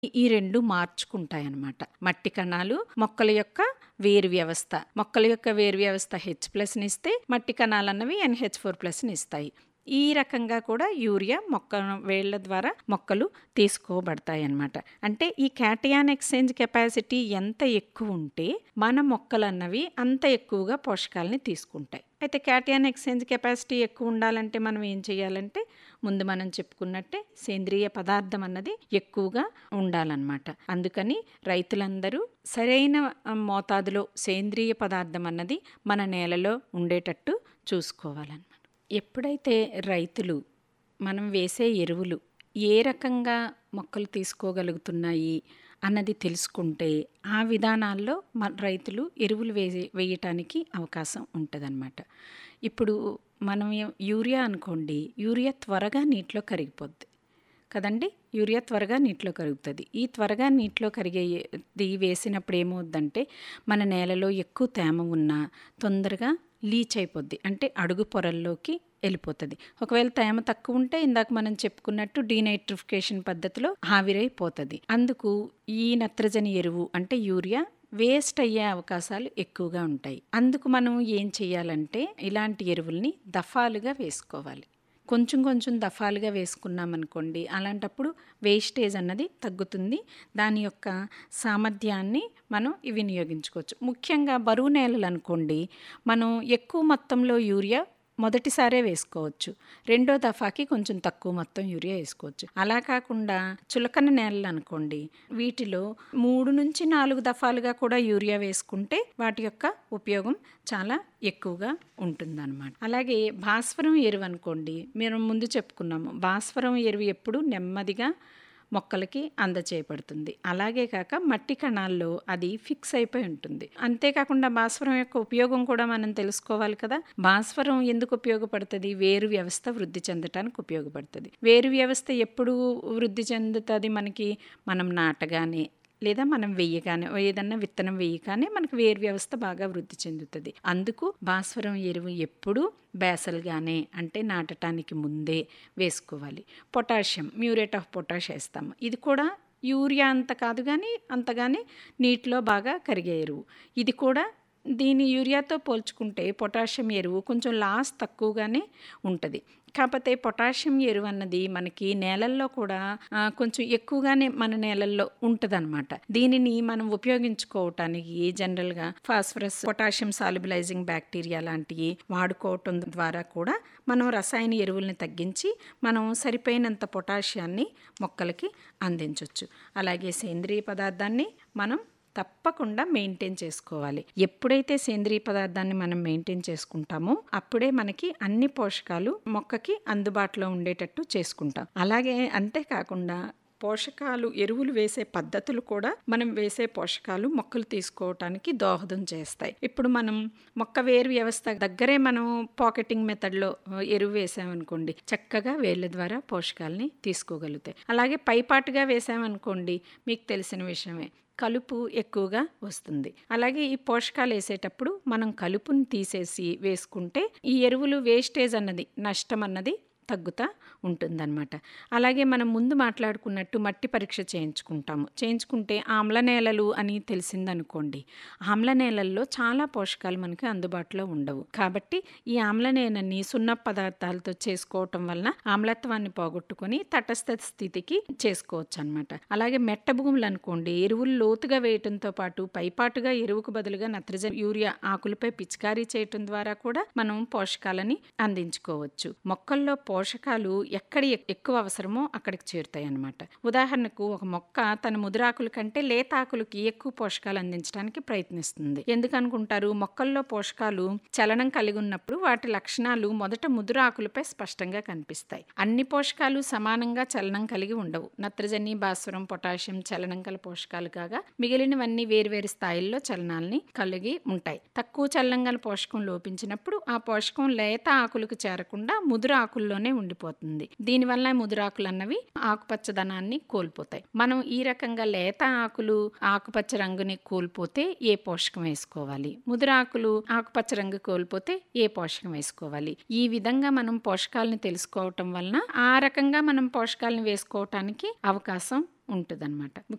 ఈ రెండు మార్చుకుంటాయన్నమాట మట్టి కణాలు మొక్కల యొక్క వేరు వ్యవస్థ మొక్కల యొక్క వేరు వ్యవస్థ హెచ్ ప్లస్ని ఇస్తే మట్టి కణాలు అన్నవి ఎన్హెచ్ ఫోర్ ప్లస్ని ఇస్తాయి ఈ రకంగా కూడా యూరియా మొక్క వేళ్ల ద్వారా మొక్కలు తీసుకోబడతాయి అన్నమాట అంటే ఈ క్యాటయాన్ ఎక్స్చేంజ్ కెపాసిటీ ఎంత ఎక్కువ ఉంటే మన మొక్కలు అన్నవి అంత ఎక్కువగా పోషకాలని తీసుకుంటాయి అయితే క్యాటయాన్ ఎక్స్చేంజ్ కెపాసిటీ ఎక్కువ ఉండాలంటే మనం ఏం చేయాలంటే ముందు మనం చెప్పుకున్నట్టే సేంద్రియ పదార్థం అన్నది ఎక్కువగా ఉండాలన్నమాట అందుకని రైతులందరూ సరైన మోతాదులో సేంద్రియ పదార్థం అన్నది మన నేలలో ఉండేటట్టు చూసుకోవాలన్నమాట ఎప్పుడైతే రైతులు మనం వేసే ఎరువులు ఏ రకంగా మొక్కలు తీసుకోగలుగుతున్నాయి అన్నది తెలుసుకుంటే ఆ విధానాల్లో మన రైతులు ఎరువులు వేసే వేయటానికి అవకాశం ఉంటుందన్నమాట ఇప్పుడు మనం యూరియా అనుకోండి యూరియా త్వరగా నీటిలో కరిగిపోద్ది కదండి యూరియా త్వరగా నీటిలో కరుగుతుంది ఈ త్వరగా నీటిలో కరిగేది వేసినప్పుడు ఏమవుద్దంటే మన నేలలో ఎక్కువ తేమ ఉన్నా తొందరగా లీచ్ అయిపోద్ది అంటే అడుగు పొరల్లోకి వెళ్ళిపోతుంది ఒకవేళ తేమ తక్కువ ఉంటే ఇందాక మనం చెప్పుకున్నట్టు డీనైట్రిఫికేషన్ పద్ధతిలో ఆవిరైపోతుంది అందుకు ఈ నత్రజని ఎరువు అంటే యూరియా వేస్ట్ అయ్యే అవకాశాలు ఎక్కువగా ఉంటాయి అందుకు మనం ఏం చేయాలంటే ఇలాంటి ఎరువుల్ని దఫాలుగా వేసుకోవాలి కొంచెం కొంచెం దఫాలుగా వేసుకున్నాం అనుకోండి అలాంటప్పుడు వేస్టేజ్ అన్నది తగ్గుతుంది దాని యొక్క సామర్థ్యాన్ని మనం వినియోగించుకోవచ్చు ముఖ్యంగా బరువు నేలలు అనుకోండి మనం ఎక్కువ మొత్తంలో యూరియా మొదటిసారే వేసుకోవచ్చు రెండో దఫాకి కొంచెం తక్కువ మొత్తం యూరియా వేసుకోవచ్చు అలా కాకుండా చులకన నేలలు అనుకోండి వీటిలో మూడు నుంచి నాలుగు దఫాలుగా కూడా యూరియా వేసుకుంటే వాటి యొక్క ఉపయోగం చాలా ఎక్కువగా ఉంటుందన్నమాట అలాగే భాస్వరం ఎరువు అనుకోండి మేము ముందు చెప్పుకున్నాము భాస్వరం ఎరువు ఎప్పుడు నెమ్మదిగా మొక్కలకి అందచేయబడుతుంది అలాగే కాక మట్టి కణాల్లో అది ఫిక్స్ అయిపోయి ఉంటుంది అంతేకాకుండా భాస్వరం యొక్క ఉపయోగం కూడా మనం తెలుసుకోవాలి కదా భాస్వరం ఎందుకు ఉపయోగపడుతుంది వేరు వ్యవస్థ వృద్ధి చెందటానికి ఉపయోగపడుతుంది వేరు వ్యవస్థ ఎప్పుడు వృద్ధి చెందుతుంది మనకి మనం నాటగానే లేదా మనం వెయ్యగానే ఏదన్నా విత్తనం వేయగానే మనకు వేరు వ్యవస్థ బాగా వృద్ధి చెందుతుంది అందుకు భాస్వరం ఎరువు ఎప్పుడు బేసల్గానే అంటే నాటటానికి ముందే వేసుకోవాలి పొటాషియం మ్యూరేట్ ఆఫ్ పొటాష్ వేస్తాము ఇది కూడా యూరియా అంత కాదు కానీ అంతగానే నీటిలో బాగా కరిగే ఎరువు ఇది కూడా దీని యూరియాతో పోల్చుకుంటే పొటాషియం ఎరువు కొంచెం లాస్ తక్కువగానే ఉంటుంది కాకపోతే పొటాషియం ఎరువు అన్నది మనకి నేలల్లో కూడా కొంచెం ఎక్కువగానే మన నేలల్లో ఉంటుందన్నమాట దీనిని మనం ఉపయోగించుకోవటానికి జనరల్గా ఫాస్ఫరస్ పొటాషియం సాల్యుబలైజింగ్ బ్యాక్టీరియా లాంటివి వాడుకోవటం ద్వారా కూడా మనం రసాయన ఎరువుల్ని తగ్గించి మనం సరిపోయినంత పొటాషియాన్ని మొక్కలకి అందించవచ్చు అలాగే సేంద్రియ పదార్థాన్ని మనం తప్పకుండా మెయింటైన్ చేసుకోవాలి ఎప్పుడైతే సేంద్రియ పదార్థాన్ని మనం మెయింటైన్ చేసుకుంటామో అప్పుడే మనకి అన్ని పోషకాలు మొక్కకి అందుబాటులో ఉండేటట్టు చేసుకుంటాం అలాగే అంతేకాకుండా పోషకాలు ఎరువులు వేసే పద్ధతులు కూడా మనం వేసే పోషకాలు మొక్కలు తీసుకోవటానికి దోహదం చేస్తాయి ఇప్పుడు మనం మొక్క వేరు వ్యవస్థ దగ్గరే మనం పాకెటింగ్ మెథడ్లో ఎరువు వేసామనుకోండి చక్కగా వేళ్ళ ద్వారా పోషకాలని తీసుకోగలుగుతాయి అలాగే పైపాటుగా వేసామనుకోండి మీకు తెలిసిన విషయమే కలుపు ఎక్కువగా వస్తుంది అలాగే ఈ పోషకాలు వేసేటప్పుడు మనం కలుపుని తీసేసి వేసుకుంటే ఈ ఎరువులు వేస్టేజ్ అన్నది నష్టం అన్నది తగ్గుతా ఉంటుందన్నమాట అలాగే మనం ముందు మాట్లాడుకున్నట్టు మట్టి పరీక్ష చేయించుకుంటాము చేయించుకుంటే ఆమ్ల నేలలు అని తెలిసిందనుకోండి ఆమ్ల నేలల్లో చాలా పోషకాలు మనకి అందుబాటులో ఉండవు కాబట్టి ఈ ఆమ్ల నేలని సున్న పదార్థాలతో చేసుకోవటం వలన ఆమ్లత్వాన్ని పోగొట్టుకొని తటస్థ స్థితికి చేసుకోవచ్చు అనమాట అలాగే మెట్ట భూములు అనుకోండి ఎరువులు లోతుగా వేయటంతో పాటు పైపాటుగా ఎరువుకు బదులుగా నత్రజని యూరియా ఆకులపై పిచికారీ చేయటం ద్వారా కూడా మనం పోషకాలని అందించుకోవచ్చు మొక్కల్లో పోషకాలు ఎక్కడ ఎక్కువ అవసరమో అక్కడికి చేరుతాయి అన్నమాట ఉదాహరణకు ఒక మొక్క తన ముదురాకుల కంటే లేతాకులకి ఎక్కువ పోషకాలు అందించడానికి ప్రయత్నిస్తుంది ఎందుకు అనుకుంటారు మొక్కల్లో పోషకాలు చలనం కలిగి ఉన్నప్పుడు వాటి లక్షణాలు మొదట ముదురాకులపై స్పష్టంగా కనిపిస్తాయి అన్ని పోషకాలు సమానంగా చలనం కలిగి ఉండవు నత్రజని భాస్వరం పొటాషియం చలనం కల పోషకాలు కాగా మిగిలినవన్నీ వేరువేరు స్థాయిల్లో చలనాల్ని కలిగి ఉంటాయి తక్కువ చలనం గల పోషకం లోపించినప్పుడు ఆ పోషకం లేత ఆకులకు చేరకుండా ముదురు ఆకుల్లోనే ఉండిపోతుంది దీనివల్ల ముదురాకులు అన్నవి ఆకుపచ్చదనాన్ని కోల్పోతాయి మనం ఈ రకంగా లేత ఆకులు ఆకుపచ్చ రంగుని కోల్పోతే ఏ పోషకం వేసుకోవాలి ముదురాకులు ఆకుపచ్చ రంగు కోల్పోతే ఏ పోషకం వేసుకోవాలి ఈ విధంగా మనం పోషకాలను తెలుసుకోవటం వలన ఆ రకంగా మనం పోషకాలను వేసుకోవటానికి అవకాశం ఉంటుందన్నమాట